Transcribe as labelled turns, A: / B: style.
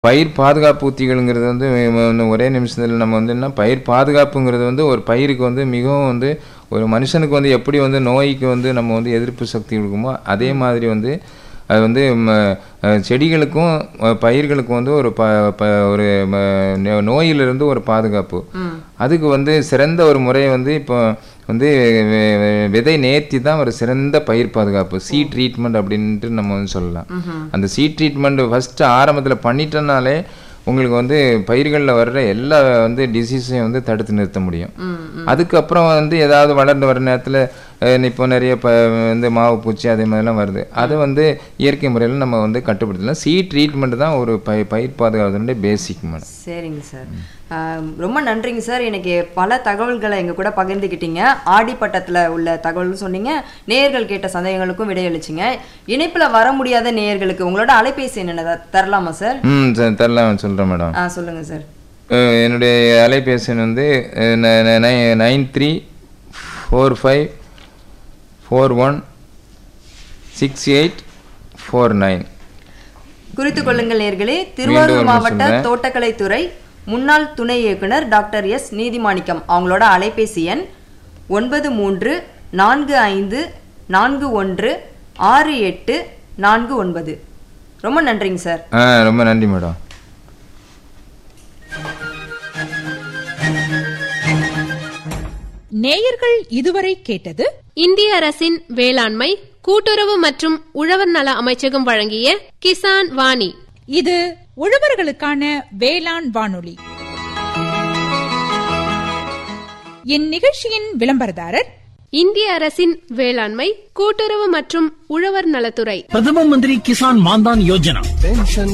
A: பயிர் பாதுகாப்பு உத்திகள்ங்கிறது வந்து ம- ம- ஒரே நிமிஷத்தில் நம்ம வந்து என்ன பயிர் பாதுகாப்புங்கிறது வந்து ஒரு பயிருக்கு வந்து மிகவும் வந்து ஒரு மனுஷனுக்கு வந்து எப்படி வந்து நோய்க்கு வந்து நம்ம வந்து எதிர்ப்பு சக்தி கொடுக்குமோ அதே மாதிரி வந்து அது வந்து ம, அஹ், செடிகளுக்கும் அஹ், பயிர்களுக்கும் வந்து ஒரு ப ப- ஒரு ம, நோ- நோயிலிருந்து ஒரு பாதுகாப்பு அதுக்கு வந்து சிறந்த ஒரு முறை வந்து இப்போ வந்து வி- வி- விதை நேர்த்தி தான் ஒரு சிறந்த பயிர் பாதுகாப்பு சீ ட்ரீட்மெண்ட் அப்படின்ட்டு நம்ம வந்து சொல்லலாம் அந்த சீ ட்ரீட்மெண்ட் ஃபஸ்ட்டு ஆரம்பத்தில் பண்ணிட்டனாலே உங்களுக்கு வந்து பயிர்களில் வர்ற எல்லா வந்து டிசீஸையும் வந்து தடுத்து நிறுத்த முடியும் அதுக்கப்புறம் வந்து ஏதாவது வளர்ந்து வர நேரத்தில் இப்போ நிறைய ப வந்து மாவு பூச்சி அதே மாதிரிலாம் வருது அதை வந்து இயற்கை முறையில் நம்ம வந்து கட்டுப்படுத்தலாம் சீ ட்ரீட்மெண்ட் தான் ஒரு பய பயிர் பாதுகாவதனுடைய பேசிக் மேடம்
B: சரிங்க சார் ஆம், ரொம்ப நன்றிங்க சார் எனக்கு பல தகவல்களை எங்க கூட பகிர்ந்துக்கிட்டீங்க ஆடிப்பட்டத்தில் உள்ள தகவல் சொன்னீங்க நேயர்கள் கேட்ட சந்தேகங்களுக்கும் விடையளிச்சிங்க இணைப்புல வர முடியாத நேயர்களுக்கு உங்களோட அலைபேசி என்ன தரலாமா சார்
A: ம் சரி, தரலாம் சொல்கிறேன் மேடம்
B: ஆ சொல்லுங்க சார்
A: அஹ் என்னுடைய அலைபேசி எண் வந்து nine three four five four one six eight four nine
B: குறித்து கொள்ளுங்கள் நேர்களே
A: மீண்டும்
B: திருவாரூர்
A: ஒரு
B: மாவட்ட
A: சொல்றேன்.
B: தோட்டக்கலைத்துறை முன்னாள் துணை இயக்குனர் டாக்டர் எஸ் நீதிமாணிக்கம் அவங்களோட அலைபேசி எண் ஒன்பது மூன்று நான்கு ஐந்து நான்கு ஒன்று ஆறு எட்டு நான்கு ஒன்பது ரொம்ப நன்றிங்க சார்
A: ஆ ரொம்ப நன்றி மேடம்
C: நேயர்கள் இதுவரை கேட்டது
D: இந்திய அரசின் வேளாண்மை கூட்டுறவு மற்றும் உழவர் நல அமைச்சகம் வழங்கிய கிசான் வாணி
C: இது உழவர்களுக்கான வேளாண் வானொலி இந்நிகழ்ச்சியின் விளம்பரதாரர்
D: இந்திய அரசின் வேளாண்மை கூட்டுறவு மற்றும் உழவர் நலத்துறை
E: பிரதம மந்திரி கிசான் மான்தான் யோஜனா